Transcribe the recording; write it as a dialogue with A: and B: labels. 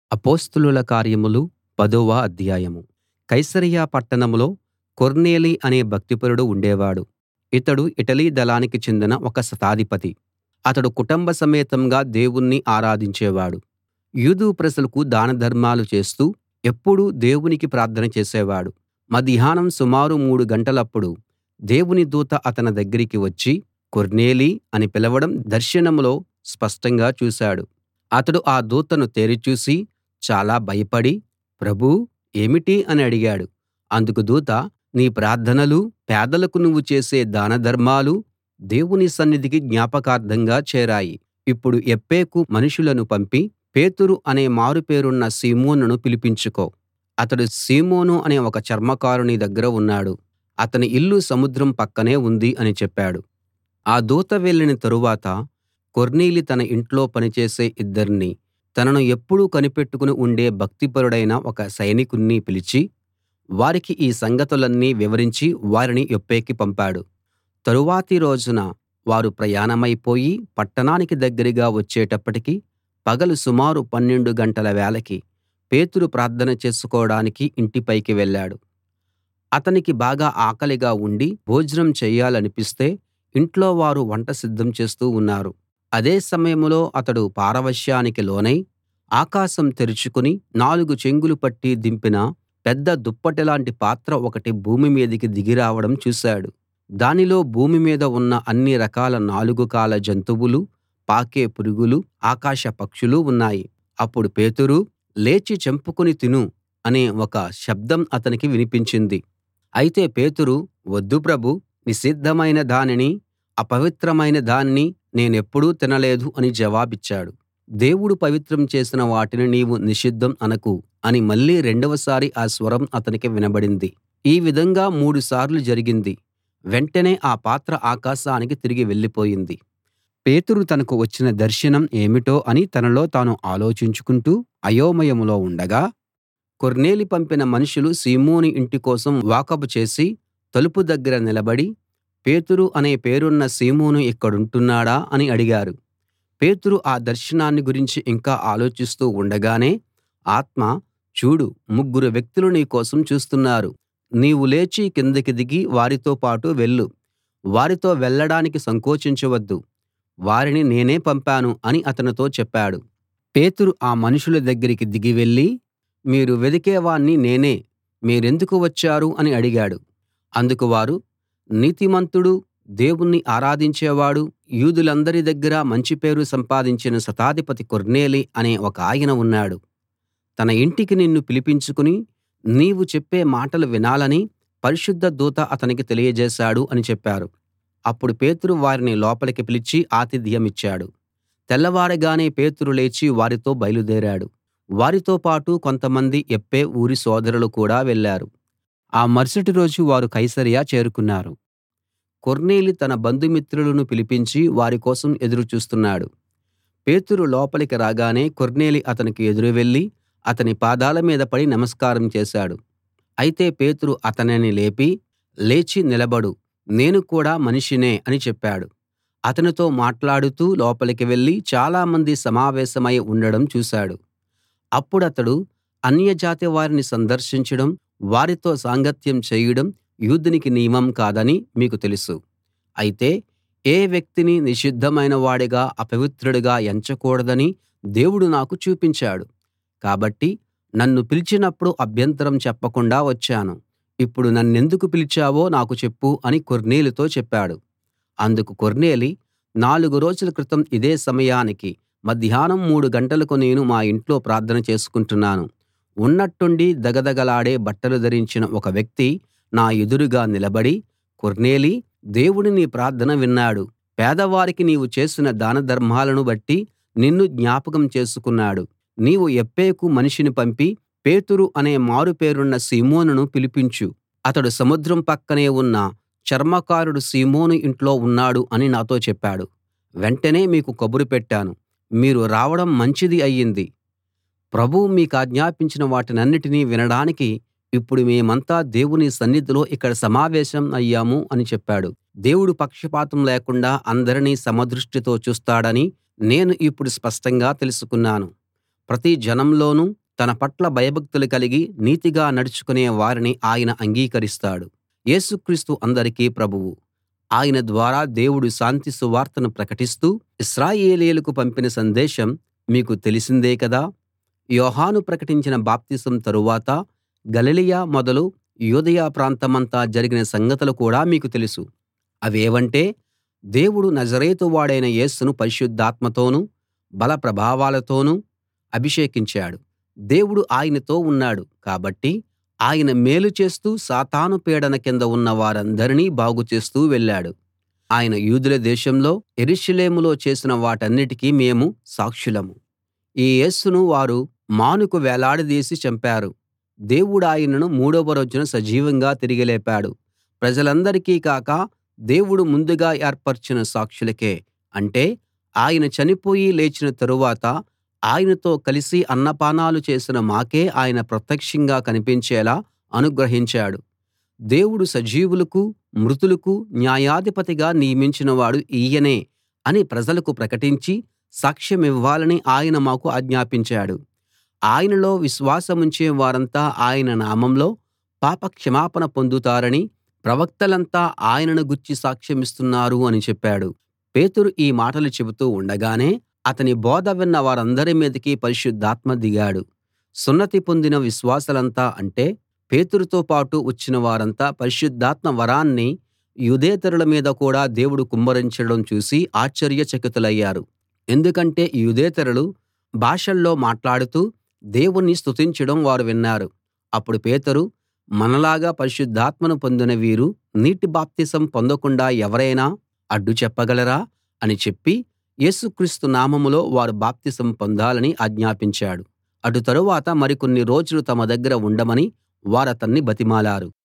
A: అపొస్తలుల కార్యములు పదవ అధ్యాయం కైసరయ పట్టణంలో కొర్నేలి అనే భక్తిపరుడు ఉండేవాడు ఇతడు ఇటలీ దళానికి చెందిన ఒక శతాధిపతి అతడు కుటుంబ సమేతంగా దేవుణ్ణి ఆరాధించేవాడు యూదు ప్రజలకు దానధర్మాలు చేస్తూ ఎప్పుడూ దేవునికి ప్రార్థన చేసేవాడు మధ్యాహ్నం సుమారు మూడు గంటలప్పుడు దేవుని దూత అతని దగ్గరికి వచ్చి కొర్నేలీ అని పిలవడం దర్శనంలో స్పష్టంగా చూశాడు అతడు ఆ దూతను తేరి చూసి చాలా భయపడి ప్రభూ ఏమిటి అని అడిగాడు అందుకు దూత నీ ప్రార్థనలూ పేదలకు నువ్వు చేసే దానధర్మాలూ దేవుని సన్నిధికి జ్ఞాపకార్థంగా చేరాయి ఇప్పుడు యొప్పేకు మనుషులను పంపి పేతురు అనే మారుపేరున్న సీమోనును పిలిపించుకో అతడు సీమోను అనే ఒక చర్మకారుని దగ్గర ఉన్నాడు అతని ఇల్లు సముద్రం పక్కనే ఉంది అని చెప్పాడు ఆ దూత వెళ్ళిన తరువాత కొర్నేలి తన ఇంట్లో పనిచేసే ఇద్దరిని తనను ఎప్పుడూ కనిపెట్టుకుని ఉండే భక్తిపరుడైన ఒక సైనికుణ్ణి పిలిచి వారికి ఈ సంగతులన్నీ వివరించి వారిని యొప్పేకి పంపాడు తరువాతి రోజున వారు ప్రయాణమైపోయి పట్టణానికి దగ్గరగా వచ్చేటప్పటికి పగలు సుమారు పన్నెండు గంటల వేళకి పేతురు ప్రార్థన చేసుకోడానికి ఇంటి పైకి వెళ్ళాడు అతనికి బాగా ఆకలిగా ఉండి భోజనం చెయ్యాలనిపిస్తే ఇంట్లో వారు వంట సిద్ధం చేస్తూ ఉన్నారు అదే సమయంలో అతడు పారవశ్యానికి లోనై ఆకాశం తెరుచుకుని నాలుగు చెంగులు పట్టి దింపిన పెద్ద దుప్పటిలాంటి పాత్ర ఒకటి భూమి మీదికి దిగి రావడం చూశాడు దానిలో భూమి మీద ఉన్న అన్ని రకాల నాలుగు కాళ్ళ జంతువులూ పాకే పురుగులూ ఆకాశ పక్షులూ ఉన్నాయి అప్పుడు పేతురూ లేచి చంపుకుని తిను అనే ఒక శబ్దం అతనికి వినిపించింది అయితే పేతురు వద్దు ప్రభూ నిషిద్ధమైన దానినీ అపవిత్రమైన దానినీ నేనెప్పుడూ తినలేదు అని జవాబిచ్చాడు దేవుడు పవిత్రం చేసిన వాటిని నీవు నిషిద్ధం అనకు అని మళ్ళీ రెండవసారి ఆ స్వరం అతనికి వినబడింది ఈ విధంగా మూడుసార్లు జరిగింది వెంటనే ఆ పాత్ర ఆకాశానికి తిరిగి వెళ్ళిపోయింది పేతురు తనకు వచ్చిన దర్శనం ఏమిటో అని తనలో తాను ఆలోచించుకుంటూ అయోమయంలో ఉండగా కొర్నేలి పంపిన మనుషులు సీమోను ఇంటి కోసం వాకబు చేసి తలుపు దగ్గర నిలబడి పేతురు అనే పేరున్న సీమోను ఇక్కడుంటున్నాడా అని అడిగారు పేతురు ఆ దర్శనాన్ని గురించి ఇంకా ఆలోచిస్తూ ఉండగానే ఆత్మ చూడు ముగ్గురు వ్యక్తులు నీ కోసం చూస్తున్నారు నీవు లేచి కిందికి దిగి వారితో పాటు వెళ్ళు వారితో వెళ్ళడానికి సంకోచించవద్దు వారిని నేనే పంపాను అని అతనితో చెప్పాడు పేతురు ఆ మనుషుల దగ్గరికి దిగి వెళ్ళి మీరు వెదికే వాణ్ణి నేనే మీరెందుకు వచ్చారు అని అడిగాడు అందుకు వారు నీతిమంతుడు దేవుణ్ణి ఆరాధించేవాడు యూదులందరి దగ్గర మంచి పేరు సంపాదించిన శతాధిపతి కొర్నేలి అనే ఒకాయన ఉన్నాడు తన ఇంటికి నిన్ను పిలిపించుకుని నీవు చెప్పే మాటలు వినాలని పరిశుద్ధ దూత అతనికి తెలియజేశాడు అని చెప్పారు అప్పుడు పేతురు వారిని లోపలికి పిలిచి ఆతిథ్యమిచ్చాడు తెల్లవారగానే పేతురు లేచి వారితో బయలుదేరాడు వారితో పాటు కొంతమంది యొప్పే ఊరి సోదరులు కూడా వెళ్ళారు ఆ మరుసటి రోజు వారు కైసరయ చేరుకున్నారు కొర్నేలి తన బంధుమిత్రులను పిలిపించి వారి కోసం ఎదురు చూస్తున్నాడు పేతురు లోపలికి రాగానే కొర్నేలి అతనికి ఎదురు వెళ్ళి అతని పాదాల మీద పడి నమస్కారం చేశాడు అయితే పేతురు అతనిని లేపి లేచి నిలబడు నేను కూడా మనిషినే అని చెప్పాడు అతనితో మాట్లాడుతూ లోపలికి వెళ్ళి చాలామంది సమావేశమై ఉండడం చూశాడు అప్పుడతడు అన్యజాతి వారిని సందర్శించడం వారితో సాంగత్యం చేయడం యూదునికి నియమం కాదని మీకు తెలుసు అయితే ఏ వ్యక్తిని నిషిద్ధమైన వాడిగా అపవిత్రుడిగా ఎంచకూడదని దేవుడు నాకు చూపించాడు కాబట్టి నన్ను పిలిచినప్పుడు అభ్యంతరం చెప్పకుండా వచ్చాను ఇప్పుడు నన్నెందుకు పిలిచావో నాకు చెప్పు అని కొర్నేలితో చెప్పాడు అందుకు కొర్నేలి నాలుగు రోజుల క్రితం ఇదే సమయానికి మధ్యాహ్నం మూడు గంటలకు నేను మా ఇంట్లో ప్రార్థన చేసుకుంటున్నాను ఉన్నట్టుండి దగదగలాడే బట్టలు ధరించిన ఒక వ్యక్తి నా ఎదురుగా నిలబడి కొర్నేలీ దేవుడు నీ ప్రార్థన విన్నాడు పేదవారికి నీవు చేసిన దానధర్మాలను బట్టి నిన్ను జ్ఞాపకం చేసుకున్నాడు నీవు యొప్పేకు మనిషిని పంపి పేతురు అనే మారుపేరున్న సీమోనును పిలిపించు అతడు సముద్రం పక్కనే ఉన్న చర్మకారుడు సీమోను ఇంట్లో ఉన్నాడు అని నాతో చెప్పాడు వెంటనే మీకు కబురు పెట్టాను మీరు రావడం మంచిది అయ్యింది ప్రభువు మీకాజ్ఞాపించిన వాటినన్నిటినీ వినడానికి ఇప్పుడు మేమంతా దేవుని సన్నిధిలో ఇక్కడ సమావేశం అయ్యాము అని చెప్పాడు దేవుడు పక్షపాతం లేకుండా అందరినీ సమదృష్టితో చూస్తాడని నేను ఇప్పుడు స్పష్టంగా తెలుసుకున్నాను ప్రతి జనంలోనూ తన పట్ల భయభక్తులు కలిగి నీతిగా నడుచుకునే వారిని ఆయన అంగీకరిస్తాడు యేసు క్రీస్తు అందరికీ ప్రభువు ఆయన ద్వారా దేవుడు శాంతి సువార్తను ప్రకటిస్తూ ఇశ్రాయేలీయులకు పంపిన సందేశం మీకు తెలిసిందే కదా యోహాను ప్రకటించిన బాప్తిసం తరువాత గలిలయ మొదలు యూదయ ప్రాంతమంతా జరిగిన సంగతులు కూడా మీకు తెలుసు అవేవంటే దేవుడు నజరేతు వాడైన యేసును పరిశుద్ధాత్మతోనూ బల ప్రభావాలతోనూ అభిషేకించాడు దేవుడు ఆయనతో ఉన్నాడు కాబట్టి ఆయన మేలు చేస్తూ సాతాను పీడన కింద ఉన్న వారందరినీ బాగు చేస్తూ వెళ్ళాడు ఆయన యూదుల దేశంలో యెరూషలేములో చేసిన వాటన్నిటికీ మేము సాక్షులం ఈ యేసును వారు మానుకు వేలాడదీసి చంపారు దేవుడాయనను మూడవ రోజున సజీవంగా తిరిగి లేపాడు ప్రజలందరికీ కాక దేవుడు ముందుగా ఏర్పరచిన సాక్షులకే అంటే ఆయన చనిపోయి లేచిన తరువాత ఆయనతో కలిసి అన్నపానాలు చేసిన మాకే ఆయన ప్రత్యక్షంగా కనిపించేలా అనుగ్రహించాడు దేవుడు సజీవులకు మృతులకు న్యాయాధిపతిగా నియమించినవాడు ఈయనే అని ప్రజలకు ప్రకటించి సాక్ష్యమివ్వాలని ఆయన మాకు ఆజ్ఞాపించాడు ఆయనలో విశ్వాసముంచే వారంతా ఆయన నామంలో పాప క్షమాపణ పొందుతారని ప్రవక్తలంతా ఆయనను గూర్చి సాక్ష్యమిస్తున్నారు అని చెప్పాడు పేతురు ఈ మాటలు చెబుతూ ఉండగానే అతని బోధ విన్న వారందరి మీదికి పరిశుద్ధాత్మ దిగాడు సున్నతి పొందిన విశ్వాసులంతా అంటే పేతురుతో పాటు వచ్చిన వారంతా పరిశుద్ధాత్మ వరాన్ని యూదేతరుల మీద కూడా దేవుడు కుమ్మరించడం చూసి ఆశ్చర్యచకితులయ్యారు ఎందుకంటే యూదేతరులు భాషల్లో మాట్లాడుతూ దేవుణ్ణి స్తుతించడం వారు విన్నారు అప్పుడు పేతురు మనలాగా పరిశుద్ధాత్మను పొందిన వీరు నీటి బాప్తిసం పొందకుండా ఎవరైనా అడ్డు చెప్పగలరా అని చెప్పి యేసుక్రీస్తు నామంలో వారు బాప్తిసం పొందాలని ఆజ్ఞాపించాడు అటు తరువాత మరికొన్ని రోజులు తమ దగ్గర ఉండమని వారతన్ని బతిమాలారు